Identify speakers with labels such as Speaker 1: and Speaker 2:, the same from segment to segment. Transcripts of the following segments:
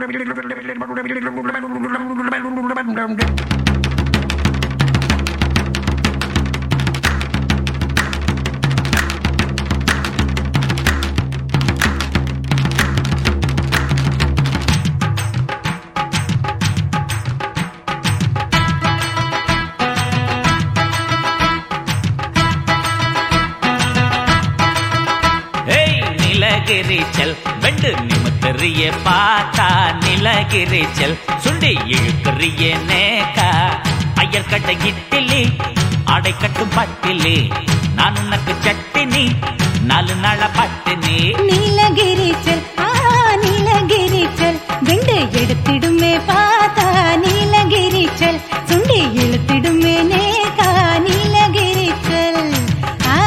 Speaker 1: ஏய் நிலகிரிச்சல் வெண்டு நிமித்தறிய பார்த்தா நிலகிரிச்சல் சுண்டி இழுக்கறிய நேக்கா ஐயர் கட்ட இட்டிலி ஆடை கட்டும் பட்டிலி நான் உனக்கு சட்டினி நாலு நாள பட்டினி
Speaker 2: நீலகிரிச்சல் ஆ நீலகிரிச்சல் வெண்டு எடுத்திடுமே பார்த்தா நீலகிரிச்சல் சுண்டி இழுத்திடுமே நேகா நீலகிரிச்சல் ஆ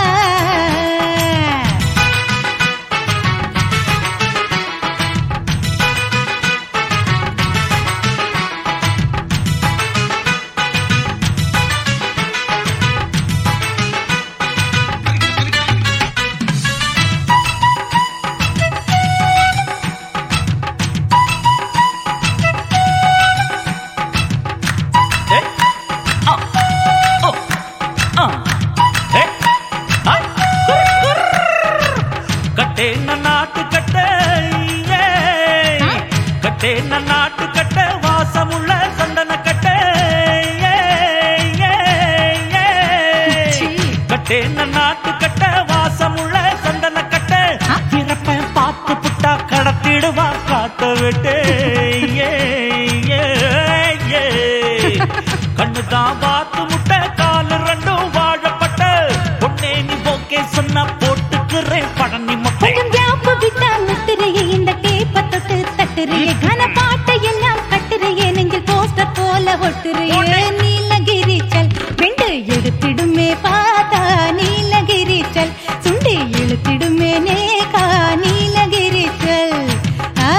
Speaker 1: ஏ, ஆ, ஓ, ஆ, ஏ, ஆ, குர், குர். கட்டேன நாட்டு கட்ட ஏ, கட்டேன நாட்டு கட்ட வாசமுள்ள சந்தன கட்ட ஏ, ஏ, ஏ.
Speaker 2: சீ.
Speaker 1: கட்டேன நாட்டு கட்ட வாசமுள்ள சந்தன கட்ட
Speaker 2: ஆ.
Speaker 1: பிறப்ப பார்த்து புட்டா கடத்திடுவா காத்த விட்டு ஏ, ஏ, ஏ. கண்ணுதான் பார்த்து முட்டை காலு ரெண்டும் வாழப்பட்ட பொன்னே நீ போக்கே சொன்னா போட்டுக்கிறேன் பழனி முட்டை
Speaker 2: கொஞ்சம் கேப்பு விட்டா முத்துறையே இந்த டேப்ப தொட்டு தட்டுறையே கன பாட்டு எல்லாம் கட்டுறையே நெஞ்சில் போஸ்டர் போல ஒட்டுறையே நீலகிரிச்சல் வெண்டு எடுத்திடுமே பார்த்தா நீலகிரிச்சல் சுண்டி இழுத்திடுமே நேகா நீலகிரிச்சல் ஆ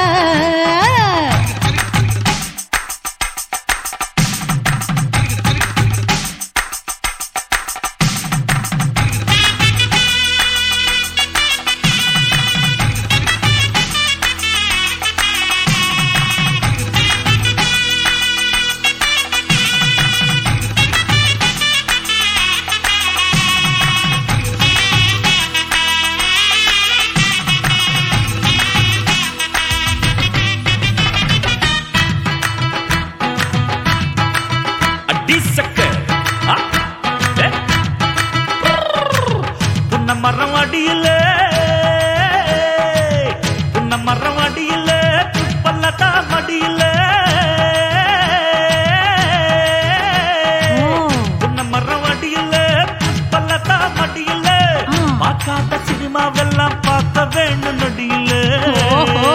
Speaker 1: அடி சக்க ஆ, ஏ. புன்ன மரம் அடியில புன்ன மரம் அடியில பல்லதா மடியில
Speaker 2: ஓ.
Speaker 1: புன்ன மரம் அடியில பல்லதா மடியில
Speaker 2: ஆ.
Speaker 1: பார்க்காத சினிமாவெல்லாம் பார்த்த வேணும் நொடியில
Speaker 2: ஓஹோ.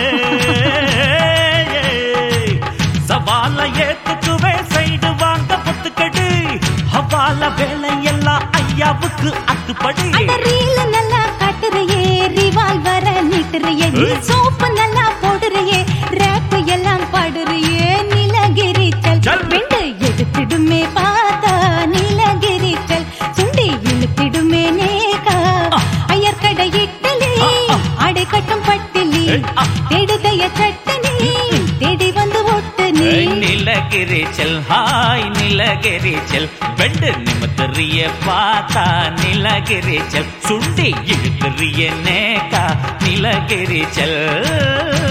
Speaker 1: சவால ஏத்துக்குவே சைடு வாங்க பொத்துக்கடு ஹவால வேலையெல்லாம் ஐயாவுக்கு அத்துப்படி
Speaker 2: அந்த ரீல நல்லா காட்டுறையே ரிவால்வர நீட்டுறையே நீ சோப்பு நல்லா போடுறையே ரேப்பு எல்லாம் பாடுறையே நீலகிரிச்சல்
Speaker 1: சல்.
Speaker 2: வெண்டு எடுத்திடுமே பார்த்தா நீலகிரிச்சல் சுண்டி இழுத்திடுமே நேகா ஐயர் கடை இட்டலி
Speaker 1: ஆ, ஆ.
Speaker 2: அடை கட்டும் பட்டிலி
Speaker 1: ஏய், ஆ.
Speaker 2: தேடுதைய சட்டனி தேடி வந்து ஒட்டு நீ
Speaker 1: ஏய், நிலகிரிச்சல் ஹாய் நிலகிரிச்சல் வெண்டு நிமித்தறிய பார்த்தா நிலகிரிச்சல் சுண்டி இழுத்தறிய நேக்கா நிலகிரிச்சல்